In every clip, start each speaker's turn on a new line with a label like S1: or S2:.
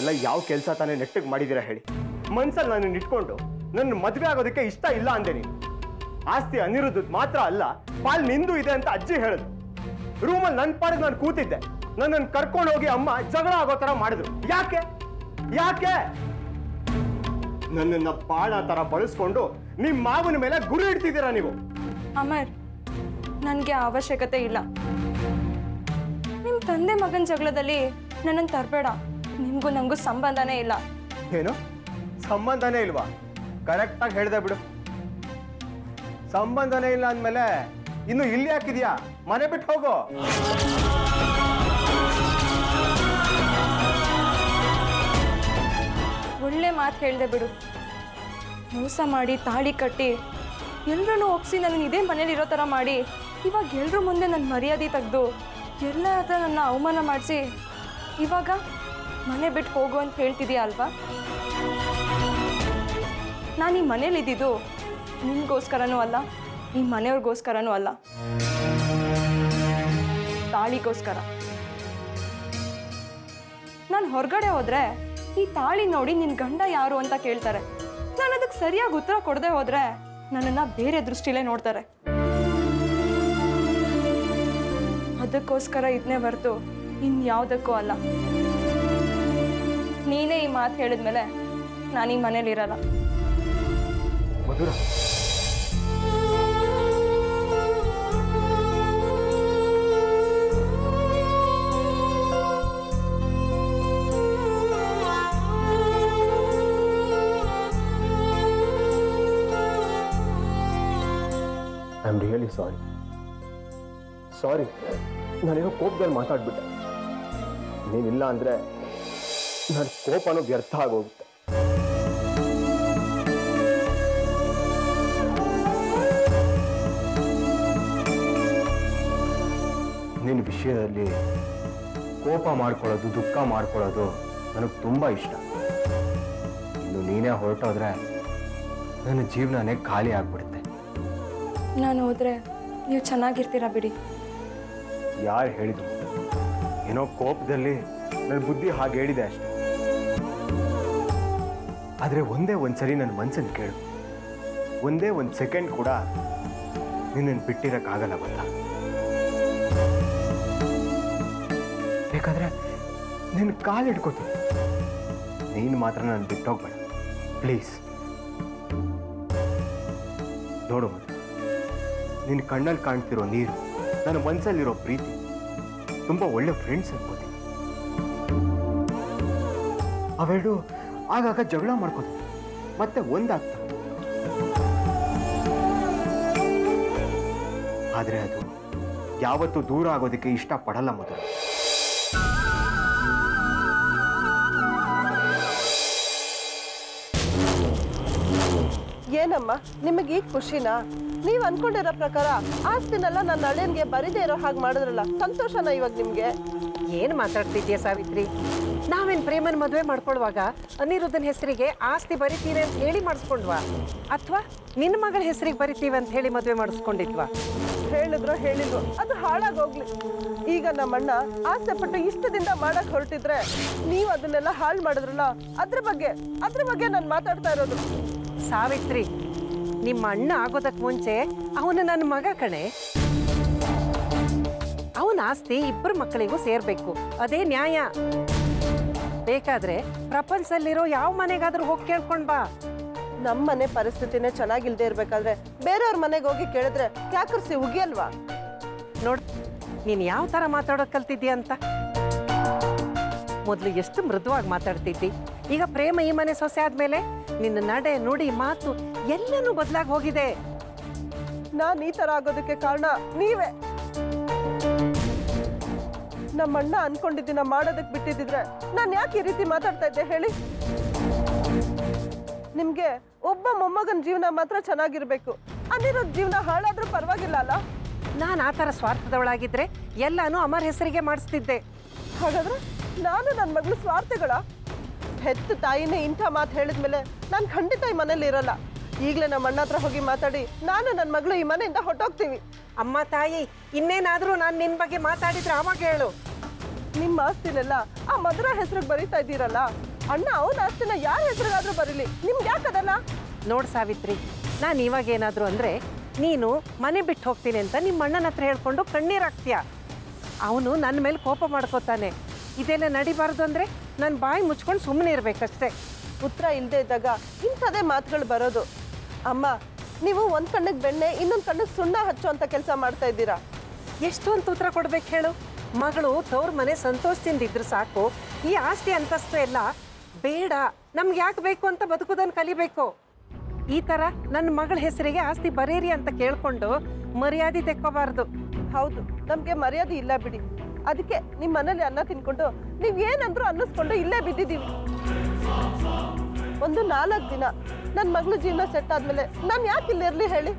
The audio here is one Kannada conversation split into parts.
S1: ನೀವೆಲ್ಲ ಯಾವ ಕೆಲಸ ತಾನೇ ನೆಟ್ಟಿಗೆ ಮಾಡಿದ್ದೀರಾ ಹೇಳಿ ಮನ್ಸಲ್ಲಿ ನಾನು ಇಟ್ಕೊಂಡು ನನ್ನ ಮದುವೆ ಆಗೋದಕ್ಕೆ ಇಷ್ಟ ಇಲ್ಲ ಅಂದೆ ನೀನು ಆಸ್ತಿ ಅನಿರುದ್ಧದ್ ಮಾತ್ರ ಅಲ್ಲ ಪಾಲ್ ನಿಂದು ಇದೆ ಅಂತ ಅಜ್ಜಿ ಹೇಳಿದ್ರು ರೂಮಲ್ಲಿ ನನ್ನ ಪಾಡಿಗೆ ನಾನು ಕೂತಿದ್ದೆ ನನ್ನನ್ನು ಕರ್ಕೊಂಡು ಹೋಗಿ ಅಮ್ಮ ಜಗಳ ಆಗೋ ಥರ ಮಾಡಿದ್ರು ಯಾಕೆ ಯಾಕೆ ನನ್ನನ್ನ ಬಾಳ ತರ ಬಳಸ್ಕೊಂಡು ನಿಮ್ ಮಾವನ ಮೇಲೆ ಗುರಿ ಇಡ್ತಿದ್ದೀರಾ ನೀವು
S2: ಅಮರ್ ನನಗೆ ಅವಶ್ಯಕತೆ ಇಲ್ಲ ನಿಮ್ಮ ತಂದೆ ಮಗನ ಜಗಳದಲ್ಲಿ ನನ್ನನ್ನು ತರಬೇಡ ನಿಮಗೂ ನನಗೂ ಸಂಬಂಧನೇ ಇಲ್ಲ
S1: ಏನು ಸಂಬಂಧನೇ ಇಲ್ವಾ ಕರೆಕ್ಟಾಗಿ ಹೇಳ್ದೆ ಬಿಡು ಸಂಬಂಧನೇ ಇಲ್ಲ ಅಂದ್ಮೇಲೆ ಇನ್ನು ಇಲ್ಲಿ ಹಾಕಿದ್ಯಾ ಮನೆ ಬಿಟ್ಟು ಹೋಗೋ
S2: ಒಳ್ಳೆ ಮಾತು ಹೇಳ್ದೆ ಬಿಡು ಮೋಸ ಮಾಡಿ ತಾಳಿ ಕಟ್ಟಿ ಎಲ್ರನ್ನೂ ಒಪ್ಸಿ ನನ್ನ ಇದೇ ಮನೇಲಿ ಇರೋ ಥರ ಮಾಡಿ ಇವಾಗ ಎಲ್ರ ಮುಂದೆ ನನ್ನ ಮರ್ಯಾದೆ ತೆಗೆದು ಎಲ್ಲ ಹತ್ರ ನನ್ನ ಅವಮಾನ ಮಾಡಿಸಿ ಇವಾಗ ಮನೆ ಬಿಟ್ಟು ಹೋಗು ಅಂತ ಹೇಳ್ತಿದ್ಯಾ ಅಲ್ವಾ ನಾನು ಈ ಮನೇಲಿ ಇದ್ದಿದ್ದು ನಿಮಗೋಸ್ಕರನೂ ಅಲ್ಲ ಈ ಮನೆಯವ್ರಿಗೋಸ್ಕರನೂ ಅಲ್ಲ ತಾಳಿಗೋಸ್ಕರ ನಾನು ಹೊರಗಡೆ ಹೋದ್ರೆ ಈ ತಾಳಿ ನೋಡಿ ನಿನ್ ಗಂಡ ಯಾರು ಅಂತ ಕೇಳ್ತಾರೆ ನಾನು ಅದಕ್ಕೆ ಸರಿಯಾಗಿ ಉತ್ತರ ಕೊಡದೆ ಹೋದ್ರೆ ನನ್ನನ್ನ ಬೇರೆ ದೃಷ್ಟಿಲೇ ನೋಡ್ತಾರೆ ಅದಕ್ಕೋಸ್ಕರ ಇದನ್ನೇ ಹೊರತು ಇನ್ಯಾವುದಕ್ಕೂ ಅಲ್ಲ ನೀನೇ ಈ ಮಾತು ಹೇಳಿದ್ಮೇಲೆ ನಾನು ಈ ಮನೇಲಿ ಇರಲ್ಲ
S1: Madhura I am really sorry sorry ನಾನೇನೋ ಕೋಪದಲ್ಲಿ ಮಾತಾಡ್ಬಿಟ್ಟೆ ನೀನಿಲ್ಲ ಅಂದ್ರೆ ನನ್ನ ಕೋಪನೂ ವ್ಯರ್ಥ ಆಗೋಗುತ್ತೆ ನಿನ್ನ ವಿಷಯದಲ್ಲಿ ಕೋಪ ಮಾಡ್ಕೊಳ್ಳೋದು ದುಃಖ ಮಾಡ್ಕೊಳ್ಳೋದು ನನಗೆ ತುಂಬ ಇಷ್ಟ ಇನ್ನು ನೀನೇ ಹೊರಟೋದ್ರೆ ನನ್ನ ಜೀವನನೇ ಖಾಲಿ ಆಗ್ಬಿಡುತ್ತೆ
S2: ನಾನು ಹೋದ್ರೆ ನೀವು ಚೆನ್ನಾಗಿರ್ತೀರಾ ಬಿಡಿ
S1: ಯಾರು ಹೇಳಿದ್ರು ಏನೋ ಕೋಪದಲ್ಲಿ ನನ್ನ ಬುದ್ಧಿ ಹಾಗೆ ಹೇಳಿದೆ ಅಷ್ಟೆ ಆದರೆ ಒಂದೇ ಒಂದ್ಸರಿ ನನ್ನ ಮನ್ಸನ್ನು ಕೇಳು ಒಂದೇ ಒಂದು ಸೆಕೆಂಡ್ ಕೂಡ ನಿನ್ನನ್ನು ಬಿಟ್ಟಿರೋಕ್ಕಾಗಲ್ಲ ಗೊತ್ತಾ ಬೇಕಾದ್ರೆ ನಿನ್ನ ಕಾಲು ಹಿಡ್ಕೋತೀನಿ ನೀನು ಮಾತ್ರ ನಾನು ಬಿಟ್ಟೋಗ್ಬೇಡ ಪ್ಲೀಸ್ ನೋಡು ಮಧು, ನಿನ್ನ ಕಣ್ಣಲ್ಲಿ ಕಾಣ್ತಿರೋ ನೀರು ನನ್ನ ಮನಸ್ಸಲ್ಲಿರೋ ಪ್ರೀತಿ ತುಂಬ ಒಳ್ಳೆ ಫ್ರೆಂಡ್ಸ್ ಅನ್ಕೋತೀನಿ ಅವೆರಡು ಆಗಾಗ ಜಗಳ ಮಾಡ್ಕೋತೀನಿ ಮತ್ತೆ ಒಂದಾಗ್ತವೆ ಆದರೆ ಅದು ಯಾವತ್ತೂ ದೂರ ಆಗೋದಕ್ಕೆ ಇಷ್ಟಪಡಲ್ಲ ಮೊದಲು
S3: ಏನಮ್ಮ ನಿಮಗೆ ಈಗ ಖುಷಿನಾ ನೀವು ಅನ್ಕೊಂಡಿರೋ ಪ್ರಕಾರ ಆಸ್ತಿನೆಲ್ಲ ನನ್ನ ಅಳಿಯನ್ಗೆ ಬರಿದೇ ಇರೋ ಹಾಗೆ ಮಾಡಿದ್ರಲ್ಲ ಸಂತೋಷನಾ ಇವಾಗ ನಿಮ್ಗೆ
S4: ಏನು ಮಾತಾಡ್ತಿದ್ಯಾ ಸಾವಿತ್ರಿ ನಾವೇನು ಪ್ರೇಮನ ಮದುವೆ ಮಾಡ್ಕೊಳ್ಳುವಾಗ ಅನಿರುದ್ಧನ ಹೆಸರಿಗೆ ಆಸ್ತಿ ಬರಿತೀವಿ ಅಂತ ಹೇಳಿ ಮಾಡಿಸ್ಕೊಂಡ್ವಾ ಅಥವಾ ನಿನ್ನ ಮಗಳ ಹೆಸರಿಗೆ ಬರಿತೀವಿ ಅಂತ ಹೇಳಿ ಮದುವೆ ಮಾಡಿಸ್ಕೊಂಡಿದ್ವಾ
S3: ಹೇಳಿದ್ರು ಹೇಳಿದ್ರು ಅದು ಹಾಳಾಗೋಗ್ಲಿ ಈಗ ನಮ್ಮಣ್ಣ ಆಸೆ ಪಟ್ಟು ಇಷ್ಟದಿಂದ ಮಾಡಕ್ ಹೊರಟಿದ್ರೆ ನೀವು ಅದನ್ನೆಲ್ಲ ಹಾಳು ಮಾಡಿದ್ರಲ್ಲ ಅದ್ರ ಬಗ್ಗೆ ಅದ್ರ ಬಗ್ಗೆ ನಾನು ಮಾತಾಡ್ತಾ ಇರೋದು
S4: ಸಾವಿತ್ರಿ ನಿಮ್ಮ ಅಣ್ಣ ಆಗೋದಕ್ಕೆ ಮುಂಚೆ ಅವನು ನನ್ನ ಮಗ ಕಣೆ ಅವನ ಆಸ್ತಿ ಇಬ್ಬರು ಮಕ್ಕಳಿಗೂ ಸೇರ್ಬೇಕು ಅದೇ ನ್ಯಾಯ ಬೇಕಾದ್ರೆ ಪ್ರಪಂಚದಲ್ಲಿರೋ ಯಾವ ಮನೆಗಾದ್ರೂ ಹೋಗಿ ಕೇಳ್ಕೊಂಡ್ ಬಾ
S3: ನಮ್ಮ ಮನೆ ಪರಿಸ್ಥಿತಿನೇ ಚೆನ್ನಾಗಿಲ್ದೇ ಇರ್ಬೇಕಾದ್ರೆ ಬೇರೆಯವ್ರ ಮನೆಗೆ ಹೋಗಿ ಕೇಳಿದ್ರೆ ಯಾಕರ್ಸಿ ಉಗಿಯಲ್ವಾ
S4: ನೋಡ್ ನೀನು ಯಾವ ಥರ ಮಾತಾಡೋದು ಕಲ್ತಿದ್ಯಾ ಅಂತ ಮೊದಲು ಎಷ್ಟು ಮೃದುವಾಗಿ ಮಾತಾಡ್ತಿದ್ದಿ ಈಗ ಪ್ರೇಮ ಈ ಮನೆ ಸೊಸೆ ಆದ್ಮೇಲೆ ನಿನ್ನ ನಡೆ ನುಡಿ ಮಾತು ಎಲ್ಲನೂ ಬದಲಾಗಿ ಹೋಗಿದೆ
S3: ನಾನ್ ಈ ತರ ಆಗೋದಕ್ಕೆ ಕಾರಣ ನೀವೇ ನಮ್ಮಣ್ಣ ಅನ್ಕೊಂಡಿದ್ದೀನ ಮಾಡೋದಕ್ ಬಿಟ್ಟಿದ್ರೆ ನಾನು ಯಾಕೆ ಈ ರೀತಿ ಮಾತಾಡ್ತಾ ಇದ್ದೆ ಹೇಳಿ ನಿಮ್ಗೆ ಒಬ್ಬ ಮೊಮ್ಮಗನ ಜೀವನ ಮಾತ್ರ ಚೆನ್ನಾಗಿರ್ಬೇಕು ಅನಿರೋದ್ ಜೀವನ ಹಾಳಾದ್ರೂ ಪರವಾಗಿಲ್ಲ ಅಲ್ಲ
S4: ನಾನು ಆ ಥರ ಸ್ವಾರ್ಥದವಳಾಗಿದ್ರೆ ಎಲ್ಲಾನು ಅಮರ್ ಹೆಸರಿಗೆ ಮಾಡಿಸ್ತಿದ್ದೆ
S3: ಹಾಗಾದ್ರೆ ನಾನು ನನ್ನ ಮಗಳು ಸ್ವಾರ್ಥಗಳ ಹೆತ್ತು ತಾಯಿನೇ ಇಂಥ ಮಾತು ಹೇಳಿದ್ಮೇಲೆ ನಾನು ಖಂಡಿತ ಈ ಮನೇಲಿ ಇರಲ್ಲ ಈಗಲೇ ನಮ್ಮ ಅಣ್ಣ ಹತ್ರ ಹೋಗಿ ಮಾತಾಡಿ ನಾನು ನನ್ನ ಮಗಳು ಈ ಮನೆಯಿಂದ ಹೊಟ್ಟೋಗ್ತೀವಿ
S4: ಅಮ್ಮ ತಾಯಿ ಇನ್ನೇನಾದರೂ ನಾನು ನಿನ್ನ ಬಗ್ಗೆ ಮಾತಾಡಿದ್ರೆ ಆವಾಗ ಹೇಳು
S3: ನಿಮ್ಮ ಆಸ್ತಿನೆಲ್ಲ ಆ ಮಧುರ ಹೆಸರಿಗೆ ಬರೀತಾ ಇದ್ದೀರಲ್ಲ ಅಣ್ಣ ಅವನ ಆಸ್ತಿನ ಯಾರ ಹೆಸರಿಗಾದ್ರೂ ಬರೀಲಿ ನಿಮ್ಗೆ ಯಾಕದಲ್ಲ
S4: ನೋಡು ಸಾವಿತ್ರಿ ನಾನು ಇವಾಗ ಏನಾದರೂ ಅಂದರೆ ನೀನು ಮನೆ ಬಿಟ್ಟು ಹೋಗ್ತೀನಿ ಅಂತ ನಿಮ್ಮ ಅಣ್ಣನ ಹತ್ರ ಹೇಳ್ಕೊಂಡು ಕಣ್ಣೀರಾಗ್ತೀಯ ಅವನು ನನ್ನ ಮೇಲೆ ಕೋಪ ಮಾಡ್ಕೋತಾನೆ ಇದೆಲ್ಲ ನಡಿಬಾರ್ದು ಅಂದರೆ ನಾನು ಬಾಯಿ ಮುಚ್ಕೊಂಡು ಸುಮ್ಮನೆ ಇರಬೇಕಷ್ಟೇ
S3: ಉತ್ತರ ಇಲ್ಲದೆ ಇದ್ದಾಗ ಇಂಥದೇ ಮಾತುಗಳು ಬರೋದು ಅಮ್ಮ ನೀವು ಒಂದು ಕಣ್ಣಿಗೆ ಬೆಣ್ಣೆ ಇನ್ನೊಂದು ಕಣ್ಣಿಗೆ ಸುಣ್ಣ ಹಚ್ಚೋ ಅಂತ ಕೆಲಸ ಮಾಡ್ತಾ ಇದ್ದೀರಾ
S4: ಎಷ್ಟು ಅಂತ ಉತ್ತರ ಕೊಡ್ಬೇಕು ಹೇಳು ಮಗಳು ತವ್ರ ಮನೆ ಸಂತೋಷದಿಂದ ಇದ್ರೆ ಸಾಕು ಈ ಆಸ್ತಿ ಅಂತಸ್ತು ಎಲ್ಲ ಬೇಡ ನಮ್ಗೆ ಯಾಕೆ ಬೇಕು ಅಂತ ಬದುಕೋದನ್ನು ಕಲಿಬೇಕು ಈ ಥರ ನನ್ನ ಮಗಳ ಹೆಸರಿಗೆ ಆಸ್ತಿ ಬರೀರಿ ಅಂತ ಕೇಳ್ಕೊಂಡು ಮರ್ಯಾದೆ ತೆಕ್ಕೋಬಾರ್ದು
S3: ಹೌದು ನಮಗೆ ಮರ್ಯಾದೆ ಇಲ್ಲ ಬಿಡಿ ಅದಕ್ಕೆ ನಿಮ್ಮ ಮನೇಲಿ ಅನ್ನ ತಿನ್ಕೊಂಡು ನೀವು ಏನಂದ್ರೂ ಅನ್ನಿಸ್ಕೊಂಡು ಇಲ್ಲೇ ಬಿದ್ದಿದ್ದೀವಿ ಒಂದು ನಾಲ್ಕು ದಿನ ನನ್ನ ಮಗಳ ಜೀವನ ಸೆಟ್ ಆದ್ಮೇಲೆ ನಾನು ಯಾಕೆ ಇಲ್ಲಿರ್ಲಿ ಹೇಳಿ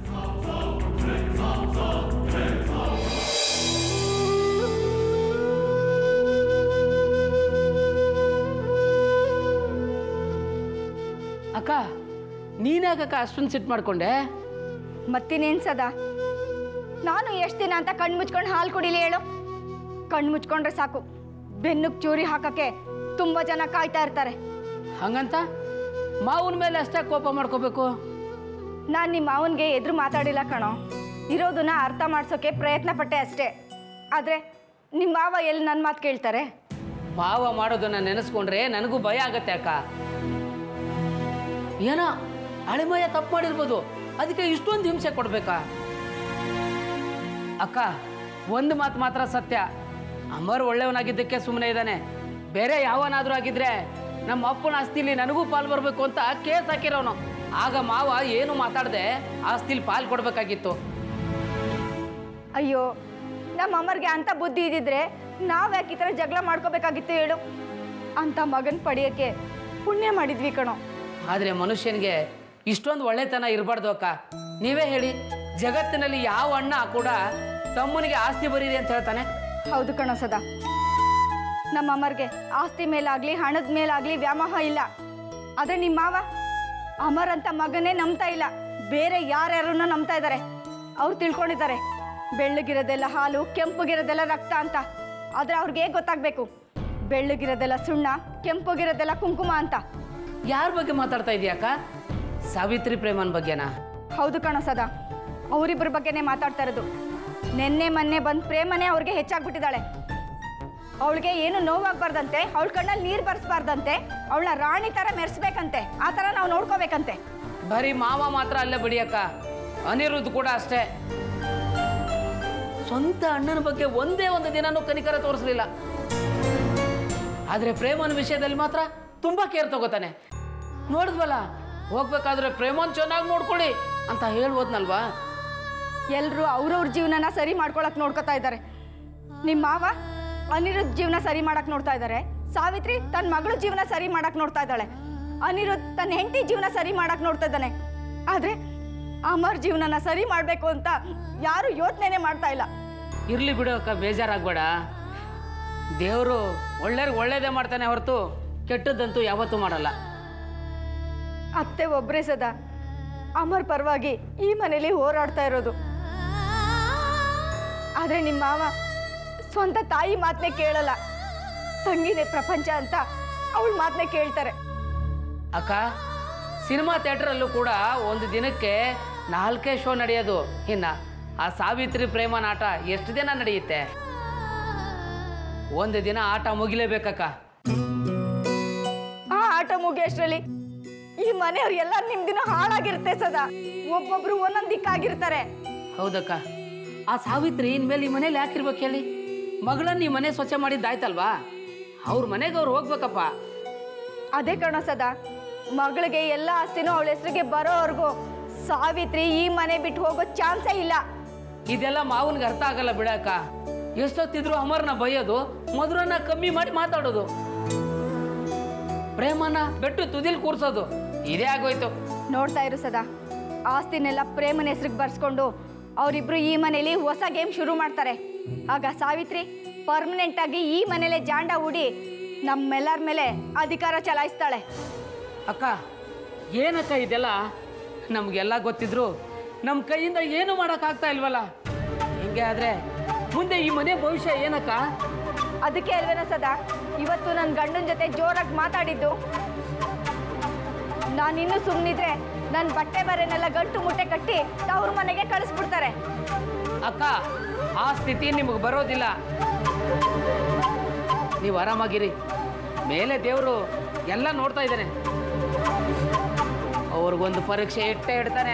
S5: ಅಕ್ಕ ನೀನ್ಯಾಕಕ್ಕ ಅಷ್ಟೊಂದು ಸಿಟ್ಟು ಮಾಡ್ಕೊಂಡೆ
S2: ಮತ್ತಿನೇನ್ ಸದಾ ನಾನು ಎಷ್ಟು ದಿನ ಅಂತ ಕಣ್ಣು ಮುಚ್ಕೊಂಡು ಹಾಲು ಕುಡಿಲಿ ಹೇಳು ಕಣ್ಣು ಮುಚ್ಕೊಂಡ್ರೆ ಸಾಕು ಬೆನ್ನುಗ್ ಚೂರಿ ಹಾಕಕ್ಕೆ ತುಂಬಾ ಜನ ಕಾಯ್ತಾ ಇರ್ತಾರೆ
S5: ಹಂಗಂತ ಮಾವನ ಮೇಲೆ ಅಷ್ಟೇ ಕೋಪ ಮಾಡ್ಕೋಬೇಕು
S2: ನಾನು ನಿಮ್ಮ ಮಾವನ್ಗೆ ಎದುರು ಮಾತಾಡಿಲ್ಲ ಕಣೋ ಇರೋದನ್ನ ಅರ್ಥ ಮಾಡ್ಸೋಕೆ ಪ್ರಯತ್ನ ಪಟ್ಟೆ ಅಷ್ಟೇ ಆದರೆ ನಿಮ್ಮ ಮಾವ ಎಲ್ಲಿ ನನ್ನ ಮಾತು ಕೇಳ್ತಾರೆ
S5: ಮಾವ ಮಾಡೋದನ್ನ ನೆನೆಸ್ಕೊಂಡ್ರೆ ನನಗೂ ಭಯ ಆಗತ್ತೆ ಅಕ್ಕ ಏನೋ ಅಳಿಮಯ್ಯ ತಪ್ಪು ಮಾಡಿರ್ಬೋದು ಅದಕ್ಕೆ ಇಷ್ಟೊಂದು ಹಿಂಸೆ ಕೊಡ್ಬೇಕಾ ಅಕ್ಕ ಒಂದು ಮಾತು ಮಾತ್ರ ಸತ್ಯ ಅಮರ್ ಒಳ್ಳೆಯವನಾಗಿದ್ದಕ್ಕೆ ಸುಮ್ಮನೆ ಇದ್ದಾನೆ ಬೇರೆ ಯಾವನಾದ್ರೂ ಆಗಿದ್ರೆ ನಮ್ಮ ಅಪ್ಪನ ಆಸ್ತಿಲಿ ನನಗೂ ಪಾಲು ಬರಬೇಕು ಅಂತ ಕೇಸ್ ಹಾಕಿರೋನು ಆಗ ಮಾವ ಏನು ಮಾತಾಡದೆ ಆಸ್ತಿಲಿ ಪಾಲು ಕೊಡ್ಬೇಕಾಗಿತ್ತು
S2: ಅಯ್ಯೋ ನಮ್ಮ ಅಮ್ಮರ್ಗೆ ಅಂತ ಬುದ್ಧಿ ಇದ್ದಿದ್ರೆ ನಾವ್ ಯಾಕೆ ಈ ಥರ ಜಗಳ ಮಾಡ್ಕೋಬೇಕಾಗಿತ್ತು ಹೇಳು ಅಂತ ಮಗನ್ ಪಡೆಯೋಕ್ಕೆ ಪುಣ್ಯ ಮಾಡಿದ್ವಿ ಕಣೋ
S5: ಆದರೆ ಮನುಷ್ಯನಿಗೆ ಇಷ್ಟೊಂದು ಒಳ್ಳೆತನ ಇರಬಾರ್ದು ಅಕ್ಕ ನೀವೇ ಹೇಳಿ ಜಗತ್ತಿನಲ್ಲಿ ಯಾವ ಅಣ್ಣ ಕೂಡ ತಮ್ಮನಿಗೆ ಆಸ್ತಿ ಬರೀರಿ ಅಂತ ಹೇಳ್ತಾನೆ
S2: ಹೌದು ಕಣೋ ಸದಾ ನಮ್ಮ ಅಮ್ಮರ್ಗೆ ಆಸ್ತಿ ಮೇಲಾಗ್ಲಿ ಹಣದ ಮೇಲಾಗ್ಲಿ ವ್ಯಾಮೋಹ ಇಲ್ಲ ಆದ್ರೆ ನಿಮ್ಮ ಮಾವ ಅಮರ್ ಅಂತ ಮಗನೇ ನಂಬ್ತಾ ಇಲ್ಲ ಬೇರೆ ಯಾರ್ಯಾರನ್ನ ನಂಬ್ತಾ ಇದ್ದಾರೆ ಅವ್ರು ತಿಳ್ಕೊಂಡಿದ್ದಾರೆ ಬೆಳ್ಳಗಿರೋದೆಲ್ಲ ಹಾಲು ಕೆಂಪಗಿರೋದೆಲ್ಲ ರಕ್ತ ಅಂತ ಆದ್ರೆ ಅವ್ರಿಗೆ ಗೊತ್ತಾಗ್ಬೇಕು ಬೆಳ್ಳಗಿರೋದೆಲ್ಲ ಸುಣ್ಣ ಕೆಂಪಗಿರೋದೆಲ್ಲ ಕುಂಕುಮ ಅಂತ
S5: ಯಾರ ಬಗ್ಗೆ ಮಾತಾಡ್ತಾ ಇದೀಯಕ್ಕ ಸಾವಿತ್ರಿ ಪ್ರೇಮನ್ ಬಗ್ಗೆನಾ
S2: ಹೌದು ಕಣೋ ಸದಾ ಅವರಿಬ್ಬರ ಬಗ್ಗೆನೇ ಮಾತಾಡ್ತಾ ಇರೋದು ನಿನ್ನೆ ಮೊನ್ನೆ ಬಂದ್ ಪ್ರೇಮನೇ ಅವ್ರಿಗೆ ಹೆಚ್ಚಾಗ್ಬಿಟ್ಟಿದ್ದಾಳೆ ಅವಳಿಗೆ ಏನು ನೋವಾಗ್ಬಾರ್ದಂತೆ ಅವಳ ಕಣ್ಣಲ್ಲಿ ನೀರು ಬರ್ಸ್ಬಾರ್ದಂತೆ ಅವಳನ್ನ ರಾಣಿ ಥರ ಮೆರೆಸ್ಬೇಕಂತೆ ಆ ಥರ ನಾವು ನೋಡ್ಕೋಬೇಕಂತೆ
S5: ಬರೀ ಮಾವ ಮಾತ್ರ ಅಲ್ಲೇ ಬಿಡಿಯಕ್ಕ ಅನಿರುದ್ಧ ಕೂಡ ಅಷ್ಟೇ ಸ್ವಂತ ಅಣ್ಣನ ಬಗ್ಗೆ ಒಂದೇ ಒಂದು ದಿನನೂ ಕನಿಕರ ತೋರಿಸ್ಲಿಲ್ಲ ಆದ್ರೆ ಪ್ರೇಮನ ವಿಷಯದಲ್ಲಿ ಮಾತ್ರ ತುಂಬಾ ಕೇರ್ ತಗೋತಾನೆ ನೋಡಿದ್ವಲ್ಲ ಹೋಗ್ಬೇಕಾದ್ರೆ ಪ್ರೇಮನ್ ಚೆನ್ನಾಗಿ ನೋಡ್ಕೊಳ್ಳಿ ಅಂತ ಹೇಳ್ಬೋದ್ನಲ್ವಾ
S2: ಎಲ್ಲರೂ ಅವ್ರವ್ರ ಜೀವನನ ಸರಿ ಮಾಡ್ಕೊಳಕ್ ನೋಡ್ಕೊತಾ ಇದ್ದಾರೆ ನಿಮ್ಮ ಮಾವ ಅನಿರುದ್ಧ ಜೀವನ ಸರಿ ಮಾಡಕ್ ನೋಡ್ತಾ ಇದ್ದಾರೆ ಸಾವಿತ್ರಿ ತನ್ನ ಮಗಳ ಜೀವನ ಸರಿ ಮಾಡಕ್ ನೋಡ್ತಾ ಇದ್ದಾಳೆ ಅನಿರುದ್ಧ ತನ್ನ ಹೆಂಡತಿ ಜೀವನ ಸರಿ ಮಾಡಕ್ ನೋಡ್ತಾ ಇದ್ದಾನೆ ಆದ್ರೆ ಅಮರ್ ಜೀವನನ ಸರಿ ಮಾಡ್ಬೇಕು ಅಂತ ಯಾರು ಯೋಚನೆ ಮಾಡ್ತಾ ಇಲ್ಲ
S5: ಇರ್ಲಿ ಬಿಡು ಅಕ್ಕ ಬೇಜಾರಾಗ್ಬೇಡ ದೇವರು ಒಳ್ಳೆಯವ್ರಿಗೆ ಒಳ್ಳೇದೇ ಮಾಡ್ತಾನೆ ಹೊರತು ಕೆಟ್ಟದ್ದಂತೂ ಯಾವತ್ತೂ ಮಾಡಲ್ಲ
S2: ಅತ್ತೆ ಒಬ್ಬರೇ ಸದಾ ಅಮರ್ ಪರವಾಗಿ ಈ ಮನೇಲಿ ಹೋರಾಡ್ತಾ ಇರೋದು ಆದ್ರೆ ನಿಮ್ಮ ಮಾವ ಸ್ವಂತ ತಾಯಿ ಮಾತನ್ನೇ ಕೇಳಲ್ಲ ತಂಗಿನೇ ಪ್ರಪಂಚ ಅಂತ ಅವಳ ಮಾತನ್ನೇ ಕೇಳ್ತಾರೆ
S5: ಅಕ್ಕ ಸಿನಿಮಾ ಥಿಯೇಟ್ರಲ್ಲೂ ಕೂಡ ಒಂದು ದಿನಕ್ಕೆ ನಾಲ್ಕೇ ಶೋ ನಡೆಯೋದು ಇನ್ನ ಆ ಸಾವಿತ್ರಿ ಪ್ರೇಮ ನಾಟ ಎಷ್ಟು ದಿನ ನಡೆಯುತ್ತೆ ಒಂದು ದಿನ ಆಟ ಮುಗಿಲೇಬೇಕಕ್ಕ
S2: ಆ ಆಟ ಮುಗಿಯೋಷ್ಟ್ರಲ್ಲಿ ಈ ಮನೆಯವ್ರು ಎಲ್ಲ ನಿಮ್ ದಿನ ಹಾಳಾಗಿರುತ್ತೆ ಸದಾ ಒಬ್ಬೊಬ್ರು ಒಂದೊಂದ್ ದಿಕ್ಕಾಗಿರ್ತಾರೆ
S5: ಹೌದಕ್ಕ ಆ ಸಾವಿತ್ರಿ ಇನ್ಮೇಲೆ ಈ ಮನೇಲಿ ಯಾಕಿರ್ಬೇಕು ಹೇಳಿ ಮಗಳನ್ನ ಈ ಮನೆ ಸ್ವಚ್ಛ ಮಾಡಿದ್ದಾಯ್ತಲ್ವಾ ಅವ್ರ ಮನೆಗೆ ಅವ್ರು ಹೋಗ್ಬೇಕಪ್ಪ
S2: ಅದೇ ಕಣೋ ಸದಾ ಮಗಳಿಗೆ ಎಲ್ಲ ಆಸ್ತಿನೂ ಅವಳ ಹೆಸರಿಗೆ ಬರೋವರೆಗೂ ಸಾವಿತ್ರಿ ಈ ಮನೆ ಬಿಟ್ಟು ಹೋಗೋ ಚಾನ್ಸೇ ಇಲ್ಲ
S5: ಇದೆಲ್ಲ ಮಾವನ್ಗೆ ಅರ್ಥ ಆಗಲ್ಲ ಬಿಡಕ್ಕ ಎಷ್ಟೊತ್ತಿದ್ರು ಅಮರ್ನ ಬೈಯೋದು ಮಧುರನ್ನ ಕಮ್ಮಿ ಮಾಡಿ ಮಾತಾಡೋದು ಪ್ರೇಮನ ಬೆಟ್ಟು ತುದಿಲ್ ಕೂರ್ಸೋದು ಇದೇ ಆಗೋಯ್ತು
S2: ನೋಡ್ತಾ ಇರು ಸದಾ ಆಸ್ತಿನೆಲ್ಲ ಪ್ರೇಮನ ಹೆಸ್ರಿಗೆ ಬರ್ಸ್ಕೊಂಡು ಅವರಿಬ್ರು ಈ ಮನೇಲಿ ಹೊಸ ಗೇಮ್ ಶುರು ಮಾಡ್ತಾರೆ ಆಗ ಸಾವಿತ್ರಿ ಪರ್ಮನೆಂಟ್ ಆಗಿ ಈ ಮನೇಲೆ ಜಾಂಡ ಹೂಡಿ ನಮ್ಮೆಲ್ಲರ ಮೇಲೆ ಅಧಿಕಾರ ಚಲಾಯಿಸ್ತಾಳೆ
S5: ಅಕ್ಕ ಏನಕ್ಕ ಇದೆಲ್ಲ ನಮಗೆಲ್ಲ ಗೊತ್ತಿದ್ರು ನಮ್ಮ ಕೈಯಿಂದ ಏನು ಮಾಡೋಕ್ಕಾಗ್ತಾ ಇಲ್ವಲ್ಲ ಹಿಂಗೆ ಆದ್ರೆ ಮುಂದೆ ಈ ಮನೆ ಭವಿಷ್ಯ ಏನಕ್ಕ
S6: ಅದಕ್ಕೆ ಅಲ್ವೇನ ಸದಾ ಇವತ್ತು ನನ್ನ ಗಂಡನ ಜೊತೆ ಜೋರಾಗಿ ಮಾತಾಡಿದ್ದು ನಾನಿನ್ನೂ ಸುಮ್ಮನಿದ್ರೆ ನನ್ನ ಬಟ್ಟೆ ಬರೆನೆಲ್ಲ ಗಂಟು ಮುಟ್ಟೆ ಕಟ್ಟಿ ತವ್ರ ಮನೆಗೆ ಕಳಿಸ್ಬಿಡ್ತಾರೆ
S5: ಅಕ್ಕ ಆ ಸ್ಥಿತಿ ನಿಮಗೆ ಬರೋದಿಲ್ಲ ನೀವು ಆರಾಮಾಗಿರಿ ಮೇಲೆ ದೇವರು ಎಲ್ಲ ನೋಡ್ತಾ ಇದ್ದಾನೆ ಅವ್ರಿಗೊಂದು ಪರೀಕ್ಷೆ ಇಟ್ಟೇ ಇಡ್ತಾನೆ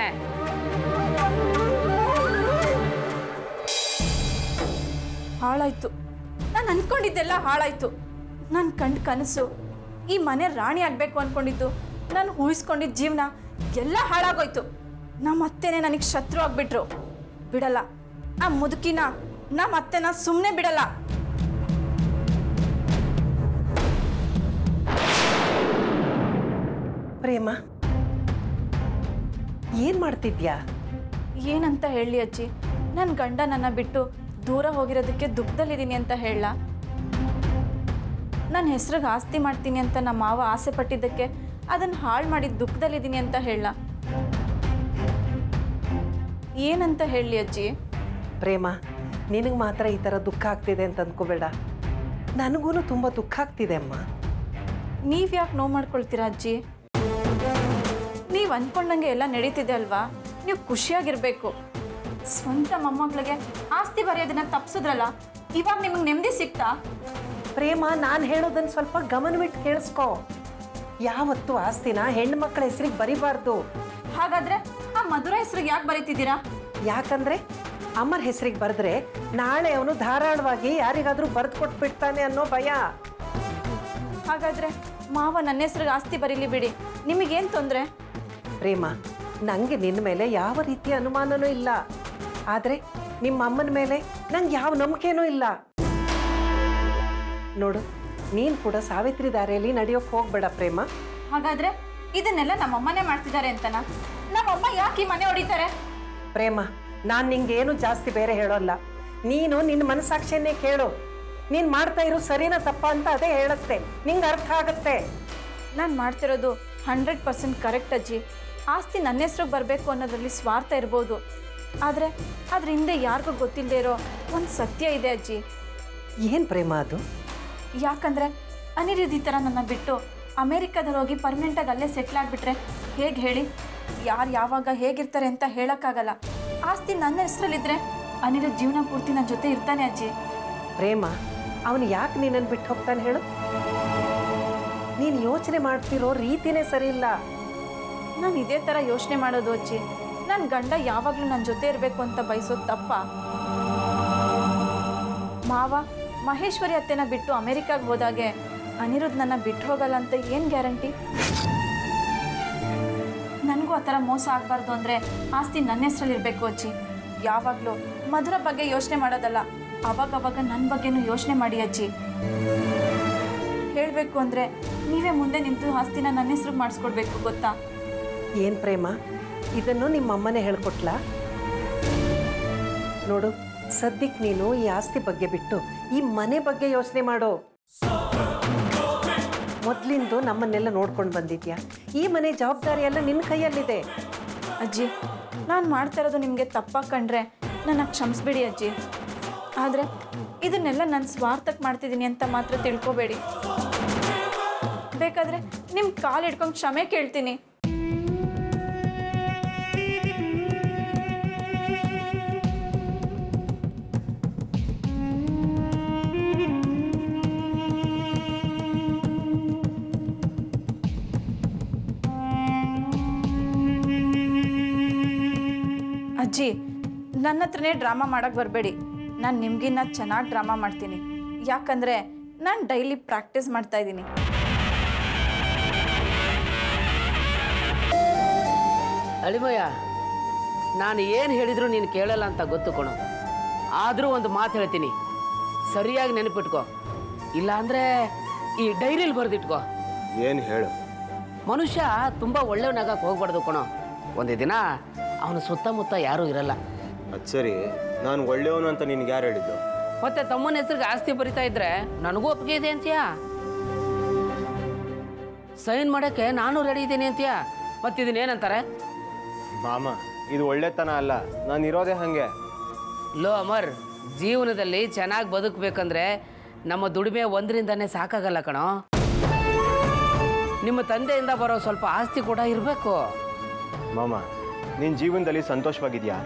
S2: ಹಾಳಾಯ್ತು ನಾನು ಅನ್ಕೊಂಡಿದ್ದೆಲ್ಲ ಹಾಳಾಯ್ತು ನನ್ನ ಕಂಡು ಕನಸು ಈ ಮನೆ ರಾಣಿ ಆಗಬೇಕು ಅನ್ಕೊಂಡಿದ್ದು ನಾನು ಊಹಿಸ್ಕೊಂಡಿದ್ದ ಜೀವನ ಎಲ್ಲ ಹಾಳಾಗೋಯ್ತು ನಮ್ಮ ಅತ್ತೆನೇ ನನಗೆ ಶತ್ರು ಆಗ್ಬಿಟ್ರು ಬಿಡಲ್ಲ ಆ ಮುದುಕಿನ ನಮ್ಮ ಅತ್ತೆನ ಸುಮ್ಮನೆ ಬಿಡಲ್ಲ
S4: ಪ್ರೇಮ ಏನು ಮಾಡ್ತಿದ್ಯಾ
S2: ಏನಂತ ಹೇಳಿ ಅಜ್ಜಿ ನನ್ನ ಗಂಡ ನನ್ನ ಬಿಟ್ಟು ದೂರ ಹೋಗಿರೋದಕ್ಕೆ ದುಃಖದಲ್ಲಿದ್ದೀನಿ ಅಂತ ಹೇಳ ನನ್ನ ಹೆಸ್ರಿಗೆ ಆಸ್ತಿ ಮಾಡ್ತೀನಿ ಅಂತ ನಮ್ಮ ಮಾವ ಆಸೆ ಪಟ್ಟಿದ್ದಕ್ಕೆ ಅದನ್ನು ಹಾಳು ಮಾಡಿದ ದುಃಖದಲ್ಲಿದ್ದೀನಿ ಅಂತ ಹೇಳ ಏನಂತ ಹೇಳಿ ಅಜ್ಜಿ
S4: ಪ್ರೇಮ ನಿನಗೆ ಮಾತ್ರ ಈ ಥರ ದುಃಖ ಆಗ್ತಿದೆ ಅಂತ ಅಂದ್ಕೋಬೇಡ ನನಗೂ ತುಂಬ ದುಃಖ ಆಗ್ತಿದೆ ಅಮ್ಮ
S2: ನೀವು ಯಾಕೆ ನೋವು ಮಾಡ್ಕೊಳ್ತೀರಾ ಅಜ್ಜಿ ನೀವು ಅಂದ್ಕೊಂಡಂಗೆ ಎಲ್ಲ ನಡೀತಿದೆ ಅಲ್ವಾ ನೀವು ಖುಷಿಯಾಗಿರ್ಬೇಕು ಸ್ವಂತ ಮೊಮ್ಮಕ್ಳಿಗೆ ಆಸ್ತಿ ಬರೆಯೋದನ್ನ ತಪ್ಸಿದ್ರಲ್ಲ ಇವಾಗ ನಿಮಗೆ ನೆಮ್ಮದಿ ಸಿಕ್ತಾ
S4: ಪ್ರೇಮ ನಾನು ಹೇಳೋದನ್ನು ಸ್ವಲ್ಪ ಗಮನವಿಟ್ಟು ಕೇಳಿಸ್ಕೊ ಯಾವತ್ತೂ ಆಸ್ತಿನ ಹೆಣ್ಣು ಮಕ್ಕಳ ಹೆಸರಿಗೆ ಬರಿಬಾರ್ದು
S2: ಹಾಗಾದ್ರೆ ಆ ಮಧುರ ಹೆಸರಿಗೆ ಯಾಕೆ ಬರೀತಿದ್ದೀರಾ
S4: ಯಾಕಂದ್ರೆ ಅಮ್ಮರ ಹೆಸರಿಗೆ ಬರೆದ್ರೆ ನಾಳೆ ಅವನು ಧಾರಾಳವಾಗಿ ಯಾರಿಗಾದ್ರೂ ಬರೆದು ಕೊಟ್ಬಿಡ್ತಾನೆ ಅನ್ನೋ ಭಯ
S2: ಹಾಗಾದ್ರೆ ಮಾವ ನನ್ನ ಹೆಸರಿಗೆ ಆಸ್ತಿ ಬರೀಲಿ ಬಿಡಿ ನಿಮಗೇನು ತೊಂದರೆ
S4: ಪ್ರೇಮ ನನಗೆ ನಿನ್ನ ಮೇಲೆ ಯಾವ ರೀತಿಯ ಅನುಮಾನನೂ ಇಲ್ಲ ಆದರೆ ನಿಮ್ಮ ಅಮ್ಮನ ಮೇಲೆ ನಂಗೆ ಯಾವ ನಂಬಿಕೆನೂ ಇಲ್ಲ ನೋಡು ನೀನು ಕೂಡ ಸಾವಿತ್ರಿ ದಾರಿಯಲ್ಲಿ ನಡೆಯೋಕೆ ಹೋಗ್ಬೇಡ ಪ್ರೇಮ
S2: ಹಾಗಾದ್ರೆ ಇದನ್ನೆಲ್ಲ ನಮ್ಮಮ್ಮನೇ ಮಾಡ್ತಿದ್ದಾರೆ ಅಂತನಾ ನಮ್ಮಮ್ಮ ಯಾಕೆ ಈ ಮನೆ ಹೊಡಿತಾರೆ
S4: ಪ್ರೇಮ ನಾನು ನಿಂಗೇನು ಜಾಸ್ತಿ ಬೇರೆ ಹೇಳೋಲ್ಲ ನೀನು ನಿನ್ನ ಮನಸ್ಸಾಕ್ಷಿಯನ್ನೇ ಕೇಳು ನೀನು ಮಾಡ್ತಾ ಇರೋ ಸರಿನಾ ತಪ್ಪ ಅಂತ ಅದೇ ಹೇಳುತ್ತೆ ನಿಂಗೆ ಅರ್ಥ ಆಗುತ್ತೆ
S2: ನಾನು ಮಾಡ್ತಿರೋದು ಹಂಡ್ರೆಡ್ ಪರ್ಸೆಂಟ್ ಕರೆಕ್ಟ್ ಅಜ್ಜಿ ಆಸ್ತಿ ನನ್ನ ಹೆಸ್ರಿಗೆ ಬರಬೇಕು ಅನ್ನೋದ್ರಲ್ಲಿ ಸ್ವಾರ್ಥ ಇರ್ಬೋದು ಆದರೆ ಅದ್ರ ಹಿಂದೆ ಯಾರಿಗೂ ಗೊತ್ತಿಲ್ಲದೆ ಇರೋ ಒಂದು ಸತ್ಯ ಇದೆ ಅಜ್ಜಿ
S4: ಏನು ಪ್ರೇಮ ಅದು
S2: ಯಾಕಂದರೆ ಅನಿರುದ್ಧಿ ಥರ ನನ್ನ ಬಿಟ್ಟು ಅಮೇರಿಕಾದಲ್ಲಿ ಹೋಗಿ ಪರ್ಮನೆಂಟಾಗಿ ಅಲ್ಲೇ ಸೆಟ್ಲ್ ಆಗಿಬಿಟ್ರೆ ಹೇಗೆ ಹೇಳಿ ಯಾರು ಯಾವಾಗ ಹೇಗಿರ್ತಾರೆ ಅಂತ ಹೇಳೋಕ್ಕಾಗಲ್ಲ ಆಸ್ತಿ ನನ್ನ ಹೆಸರಲ್ಲಿದ್ದರೆ ಅನಿರುದ್ಧ್ ಜೀವನ ಪೂರ್ತಿ ನನ್ನ ಜೊತೆ ಇರ್ತಾನೆ ಅಜ್ಜಿ
S4: ಪ್ರೇಮ ಅವನು ಯಾಕೆ ನಿನ್ನನ್ನು ಬಿಟ್ಟು ಹೋಗ್ತಾನೆ ಹೇಳು ನೀನು ಯೋಚನೆ ಮಾಡ್ತಿರೋ ರೀತಿನೇ ಸರಿ ಇಲ್ಲ
S2: ನಾನು ಇದೇ ಥರ ಯೋಚನೆ ಮಾಡೋದು ಅಜ್ಜಿ ನನ್ನ ಗಂಡ ಯಾವಾಗಲೂ ನನ್ನ ಜೊತೆ ಇರಬೇಕು ಅಂತ ಬಯಸೋದು ತಪ್ಪ ಮಾವ ಮಹೇಶ್ವರಿ ಅತ್ತೆನ ಬಿಟ್ಟು ಅಮೆರಿಕಾಗೆ ಹೋದಾಗೆ ಅನಿರುದ್ಧ್ ನನ್ನ ಬಿಟ್ಟು ಹೋಗಲ್ಲ ಅಂತ ಏನು ಗ್ಯಾರಂಟಿ ನನಗೂ ಆ ಥರ ಮೋಸ ಆಗಬಾರ್ದು ಅಂದರೆ ಆಸ್ತಿ ನನ್ನ ಹೆಸ್ರಲ್ಲಿ ಇರಬೇಕು ಅಜ್ಜಿ ಯಾವಾಗಲೂ ಮಧುರ ಬಗ್ಗೆ ಯೋಚನೆ ಮಾಡೋದಲ್ಲ ಅವಾಗವಾಗ ನನ್ನ ಬಗ್ಗೆನೂ ಯೋಚನೆ ಮಾಡಿ ಅಜ್ಜಿ ಹೇಳಬೇಕು ಅಂದರೆ ನೀವೇ ಮುಂದೆ ನಿಂತು ಆಸ್ತಿನ ನನ್ನ ಹೆಸ್ರಿಗೆ ಮಾಡಿಸ್ಕೊಡ್ಬೇಕು ಗೊತ್ತಾ
S4: ಏನು ಪ್ರೇಮ ಇದನ್ನು ನಿಮ್ಮ ಅಮ್ಮನೇ ಹೇಳ್ಕೊಟ್ಲಾ ನೋಡು ಸದ್ಯಕ್ಕೆ ನೀನು ಈ ಆಸ್ತಿ ಬಗ್ಗೆ ಬಿಟ್ಟು ಈ ಮನೆ ಬಗ್ಗೆ ಯೋಚನೆ ಮಾಡು ಮೊದಲಿಂದು ನಮ್ಮನ್ನೆಲ್ಲ ನೋಡ್ಕೊಂಡು ಬಂದಿದ್ಯಾ ಈ ಮನೆ ಜವಾಬ್ದಾರಿ ಎಲ್ಲ ನಿನ್ನ ಕೈಯಲ್ಲಿದೆ
S2: ಅಜ್ಜಿ ನಾನು ಮಾಡ್ತಾ ಇರೋದು ನಿಮಗೆ ತಪ್ಪಾಗಿ ಕಂಡ್ರೆ ನನ್ನ ಕ್ಷಮಿಸ್ಬಿಡಿ ಅಜ್ಜಿ ಆದರೆ ಇದನ್ನೆಲ್ಲ ನಾನು ಸ್ವಾರ್ಥಕ್ಕೆ ಮಾಡ್ತಿದ್ದೀನಿ ಅಂತ ಮಾತ್ರ ತಿಳ್ಕೊಬೇಡಿ ಬೇಕಾದರೆ ನಿಮ್ಮ ಕಾಲು ಹಿಡ್ಕೊಂಡು ಕ್ಷಮೆ ಕೇಳ್ತೀನಿ ಅಜ್ಜಿ ನನ್ನ ಹತ್ರನೇ ಡ್ರಾಮಾ ಮಾಡೋಕ್ಕೆ ಬರಬೇಡಿ ನಾನು ನಿಮಗಿನ್ನ ಚೆನ್ನಾಗಿ ಡ್ರಾಮಾ ಮಾಡ್ತೀನಿ ಯಾಕಂದರೆ ನಾನು ಡೈಲಿ ಪ್ರಾಕ್ಟೀಸ್ ಮಾಡ್ತಾ ಇದ್ದೀನಿ
S5: ಅಳಿಮಯ್ಯ ನಾನು ಏನು ಹೇಳಿದ್ರು ನೀನು ಕೇಳಲ್ಲ ಅಂತ ಗೊತ್ತು ಕಣೋ ಆದರೂ ಒಂದು ಮಾತು ಹೇಳ್ತೀನಿ ಸರಿಯಾಗಿ ನೆನಪಿಟ್ಕೋ ಇಲ್ಲಾಂದರೆ ಈ ಡೈರಿಲಿ ಬರೆದಿಟ್ಕೋ
S1: ಏನು ಹೇಳು
S5: ಮನುಷ್ಯ ತುಂಬ ಒಳ್ಳೆಯವನಾಗಕ್ಕೆ ಹೋಗ್ಬಾರ್ದು ಕಣೋ ಒಂದು ದಿನ ಅವನ ಸುತ್ತಮುತ್ತ ಯಾರೂ ಇರಲ್ಲ
S1: ಅದು ಸರಿ ನಾನು ಒಳ್ಳೆಯವನು ಅಂತ ನಿನ್ಗೆ ಯಾರು ಹೇಳಿದ್ದು
S5: ಮತ್ತೆ ತಮ್ಮನ ಹೆಸರಿಗೆ ಆಸ್ತಿ ಬರಿತಾ ಇದ್ರೆ ನನಗೂ ಒಪ್ಪಿಗೆ ಇದೆ ಅಂತೀಯಾ ಸೈನ್ ಮಾಡೋಕ್ಕೆ ನಾನು ರೆಡಿ ಇದ್ದೀನಿ ಅಂತೀಯಾ ಮತ್ತೆ ಇದನ್ನೇನಂತಾರೆ
S1: ಮಾಮ ಇದು ಒಳ್ಳೆತನ ಅಲ್ಲ ನಾನು ಇರೋದೇ ಹಾಗೆ
S5: ಲೋ ಅಮರ್ ಜೀವನದಲ್ಲಿ ಚೆನ್ನಾಗಿ ಬದುಕಬೇಕಂದ್ರೆ ನಮ್ಮ ದುಡಿಮೆ ಒಂದರಿಂದನೇ ಸಾಕಾಗಲ್ಲ ಕಣೋ ನಿಮ್ಮ ತಂದೆಯಿಂದ ಬರೋ ಸ್ವಲ್ಪ ಆಸ್ತಿ ಕೂಡ ಇರಬೇಕು
S1: ಮಾಮ ನಿನ್ನ ಜೀವನದಲ್ಲಿ ಸಂತೋಷವಾಗಿದ್ಯಾ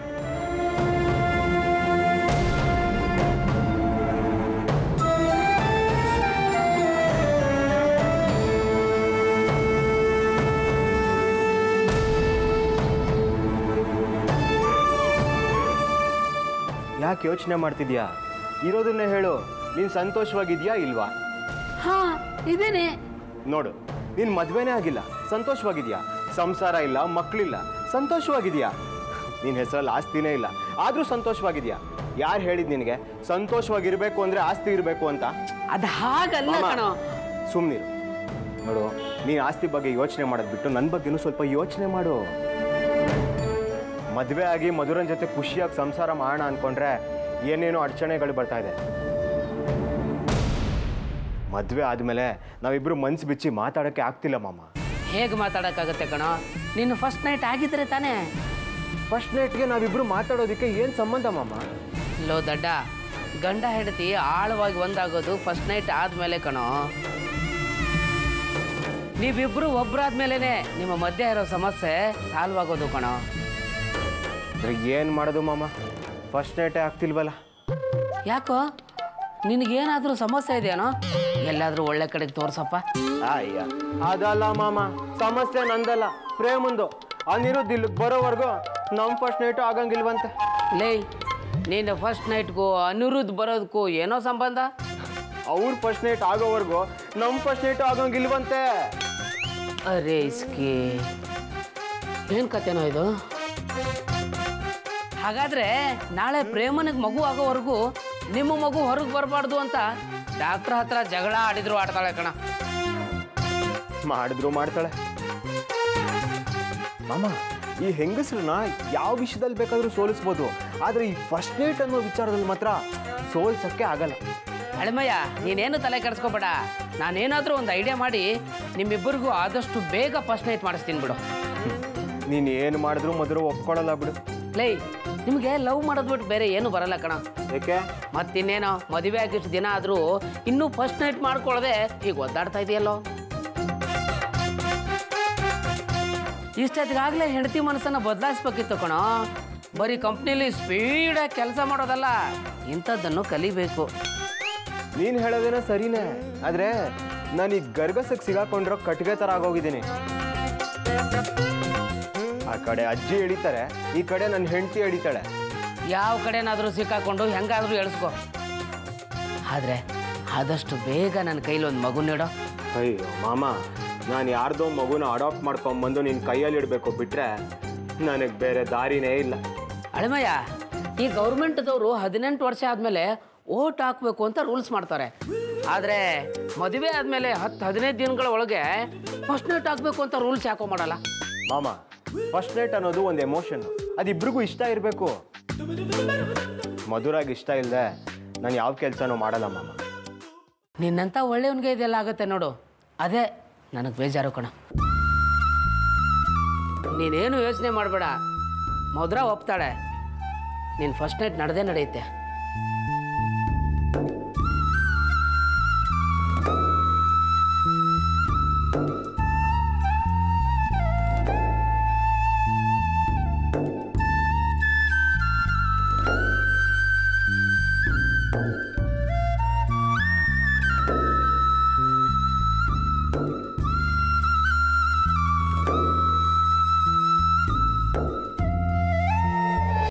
S1: ಯಾಕೆ ಯೋಚನೆ ಮಾಡ್ತಿದ್ಯಾ ಇರೋದನ್ನೇ ಹೇಳು ನೀನು ಸಂತೋಷವಾಗಿದ್ಯಾ ಇಲ್ವಾ
S5: ಹಾ ಇದೇನೆ
S1: ನೋಡು ನೀನ್ ಮದ್ವೆನೇ ಆಗಿಲ್ಲ ಸಂತೋಷವಾಗಿದ್ಯಾ ಸಂಸಾರ ಇಲ್ಲ ಮಕ್ಕಳಿಲ್ಲ ಸಂತೋಷವಾಗಿದ್ಯಾ ನಿನ್ನ ಹೆಸರಲ್ಲಿ ಆಸ್ತಿನೇ ಇಲ್ಲ ಆದ್ರೂ ಸಂತೋಷವಾಗಿದ್ಯಾ ಯಾರು ಹೇಳಿದ್ ನಿನಗೆ ಸಂತೋಷವಾಗಿರ್ಬೇಕು ಅಂದ್ರೆ ಆಸ್ತಿ ಇರಬೇಕು ಅಂತ
S5: ಅದು ಹಾಗಲ್ಲ ಕಣೋ
S1: ಸುಮ್ಮನಿರು ನೋಡು ನೀನ್ ಆಸ್ತಿ ಬಗ್ಗೆ ಯೋಚನೆ ಮಾಡೋದ್ ಬಿಟ್ಟು ನನ್ನ ಬಗ್ಗೆನೂ ಸ್ವಲ್ಪ ಯೋಚನೆ ಮಾಡು ಮದುವೆ ಆಗಿ ಮಧುರನ್ ಜೊತೆ ಖುಷಿಯಾಗಿ ಸಂಸಾರ ಮಾಡೋಣ ಅನ್ಕೊಂಡ್ರೆ ಏನೇನೋ ಅಡಚಣೆಗಳು ಬರ್ತಾ ಇದೆ ಮದುವೆ ಆದಮೇಲೆ ನಾವಿಬ್ರು ಮನ್ಸು ಬಿಚ್ಚಿ ಮಾತಾಡೋಕ್ಕೆ ಆಗ್ತಿಲ್ಲ ಮಾಮ
S5: ಹೇಗೆ ಮಾತಾಡೋಕ್ಕಾಗತ್ತೆ ಕಣೋ ನೀನು ಫಸ್ಟ್ ನೈಟ್ ಆಗಿದ್ರೆ ತಾನೇ
S1: ಫಸ್ಟ್ ನೈಟ್ಗೆ ನಾವಿಬ್ರು ಮಾತಾಡೋದಕ್ಕೆ ಏನು ಸಂಬಂಧ ಮಾಮ
S5: ಲೋ ದಡ್ಡ ಗಂಡ ಹೆಂಡತಿ ಆಳವಾಗಿ ಒಂದಾಗೋದು ಫಸ್ಟ್ ನೈಟ್ ಆದ್ಮೇಲೆ ಕಣೋ ನೀವಿಬ್ರು ಒಬ್ರಾದ್ಮೇಲೆನೆ ನಿಮ್ಮ ಮಧ್ಯೆ ಇರೋ ಸಮಸ್ಯೆ ಸಾಲ್ವ್ ಆಗೋದು ಕಣೋ
S1: ಅಂದ್ರೆ ಏನು ಮಾಡೋದು ಮಾಮ ಫಸ್ಟ್ ನೈಟೇ ಆಗ್ತಿಲ್ವಲ್ಲ
S5: ಯಾಕೋ ನಿನಗೇನಾದ್ರೂ ಸಮಸ್ಯೆ ಇದೆಯೇನೋ ಎಲ್ಲಾದ್ರೂ ಒಳ್ಳೆ ಕಡೆಗೆ ತೋರ್ಸಪ್ಪ
S1: ಅಯ್ಯ ಅದಲ್ಲ ಮಾಮ ಸಮಸ್ಯೆ ನಂದಲ್ಲ ಪ್ರೇಮಂದು ಅನಿರುದ್ಧ ಇಲ್ಲಿಗೆ ಬರೋವರೆಗೂ ನಮ್ಮ ಫಸ್ಟ್ ನೈಟು ಆಗಂಗಿಲ್ವಂತೆ
S5: ಲೇ ನೀನು ಫಸ್ಟ್ ನೈಟ್ಗೂ ಅನಿರುದ್ಧ ಬರೋದಕ್ಕೂ ಏನೋ ಸಂಬಂಧ
S1: ಅವ್ರ ಫಸ್ಟ್ ನೈಟ್ ಆಗೋವರೆಗೂ ನಮ್ಮ ಫಸ್ಟ್ ನೈಟು ಆಗಂಗಿಲ್ವಂತೆ
S5: ಅರೇ ಇಸ್ಕಿ ಏನು ಕತೆನೋ ಇದು ಹಾಗಾದ್ರೆ ನಾಳೆ ಪ್ರೇಮನಿಗೆ ಮಗು ಆಗೋವರೆಗೂ ನಿಮ್ಮ ಮಗು ಹೊರಗೆ ಬರಬಾರ್ದು ಅಂತ ಡಾಕ್ಟ್ರ್ ಹತ್ರ ಜಗಳ ಆಡಿದ್ರು ಆಡ್ತಾಳೆ ಕಣ
S1: ಮಾಡಿದ್ರು ಮಾಡ್ತಾಳೆ ಮಾಮ ಈ ಹೆಂಗಸ್ರನ್ನ ಯಾವ ವಿಷಯದಲ್ಲಿ ಬೇಕಾದ್ರೂ ಸೋಲಿಸ್ಬೋದು ಆದ್ರೆ ಈ ಫಸ್ಟ್ ನೈಟ್ ಅನ್ನೋ ವಿಚಾರದಲ್ಲಿ ಮಾತ್ರ ಸೋಲ್ಸಕ್ಕೆ ಆಗಲ್ಲ
S5: ಹಳೆಮಯ್ಯ ನೀನೇನು ತಲೆ ಕೆಡಿಸ್ಕೋಬೇಡ ನಾನೇನಾದರೂ ಒಂದು ಐಡಿಯಾ ಮಾಡಿ ನಿಮ್ಮಿಬ್ಬರಿಗೂ ಆದಷ್ಟು ಬೇಗ ಫಸ್ಟ್ ನೈಟ್ ಮಾಡಿಸ್ತೀನಿ ಬಿಡು
S1: ನೀನ್ ಏನು ಮಾಡಿದ್ರು ಮಧುರ ಒಪ್ಕೊಳ್ಳಲ್ಲ ಬಿಡು
S5: ಲೇ ನಿಮಗೆ ಲವ್ ಮಾಡೋದು ಬಿಟ್ಟು ಬೇರೆ ಏನು ಬರಲ್ಲ ಕಣ
S1: ಏಕೆ
S5: ಮತ್ತಿನ್ನೇನೋ ಮದುವೆ ಆಗಿಷ್ಟು ದಿನ ಆದರೂ ಇನ್ನೂ ಫಸ್ಟ್ ನೈಟ್ ಮಾಡ್ಕೊಳ್ಳದೆ ಈಗ ಒದ್ದಾಡ್ತಾ ಇದೆಯಲ್ಲೋ ಇಷ್ಟೊತ್ತಿಗಾಗಲೇ ಹೆಂಡತಿ ಮನಸ್ಸನ್ನು ಬದಲಾಯಿಸ್ಬೇಕಿತ್ತು ಕಣೋ ಬರೀ ಕಂಪ್ನಿಲಿ ಸ್ಪೀಡಾಗಿ ಕೆಲಸ ಮಾಡೋದಲ್ಲ ಇಂಥದ್ದನ್ನು ಕಲಿಬೇಕು
S1: ನೀನ್ ಹೇಳೋದೇನೋ ಸರಿನೇ ಆದ್ರೆ ನಾನು ಈ ಗರ್ಗಸಕ್ಕೆ ಸಿಗಾಕೊಂಡಿರೋ ಕಟ್ಟಿಗೆ ತರ ಆಗೋಗಿದ್ದೀನಿ ಆ ಕಡೆ ಅಜ್ಜಿ ಎಳಿತಾರೆ ಈ ಕಡೆ ನನ್ನ ಹೆಂಡತಿ ಎಳಿತಾಳೆ
S5: ಯಾವ ಕಡೆನಾದರೂ ಸಿಕ್ಕಾಕೊಂಡು ಹೆಂಗಾದರೂ ಎಳಿಸ್ಕೊ ಆದರೆ ಆದಷ್ಟು ಬೇಗ ನನ್ನ ಕೈಲಿ ಒಂದು ಮಗು ನೀಡೋ
S1: ಅಯ್ಯೋ ಮಾಮ ನಾನು ಯಾರ್ದೋ ಮಗುನ ಅಡಾಪ್ಟ್ ಮಾಡ್ಕೊಂಬಂದು ನಿನ್ನ ಕೈಯಲ್ಲಿ ಇಡಬೇಕು ಬಿಟ್ರೆ ನನಗೆ ಬೇರೆ ದಾರಿನೇ ಇಲ್ಲ
S5: ಅಳಮಯ್ಯ ಈ ಗೌರ್ಮೆಂಟ್ದವರು ಹದಿನೆಂಟು ವರ್ಷ ಆದಮೇಲೆ ಓಟ್ ಹಾಕಬೇಕು ಅಂತ ರೂಲ್ಸ್ ಮಾಡ್ತಾರೆ ಆದರೆ ಮದುವೆ ಆದಮೇಲೆ ಹತ್ತು ಹದಿನೈದು ದಿನಗಳ ಒಳಗೆ ಫಸ್ಟ್ ನೈಟ್ ಹಾಕಬೇಕು ಅಂತ ರೂಲ್ಸ್ ಯಾಕೋ ಮಾಡಲ್ಲ
S1: ಮಾಮ ಫಸ್ಟ್ ನೈಟ್ ಅನ್ನೋದು ಒಂದು ಎಮೋಷನ್ ಅದಿಬ್ರಿಗೂ ಇಷ್ಟ ಇರಬೇಕು ಮಧುರಾಗಿ ಇಷ್ಟ ಇಲ್ಲದೆ ನಾನು ಯಾವ ಕೆಲಸನೂ ಮಾಡಲ್ಲ ಮಾಮ
S5: ನಿನ್ನಂಥ ಒಳ್ಳೆಯವನಿಗೆ ಇದೆಲ್ಲ ಆಗುತ್ತೆ ನೋಡು ಅದೇ ನನಗೆ ಬೇಜಾರು ಕಣ ನೀನೇನು ಯೋಚನೆ ಮಾಡಬೇಡ ಮಧುರ ಒಪ್ತಾಳೆ ನೀನು ಫಸ್ಟ್ ನೈಟ್ ನಡೆದೇ ನಡೆಯುತ್ತೆ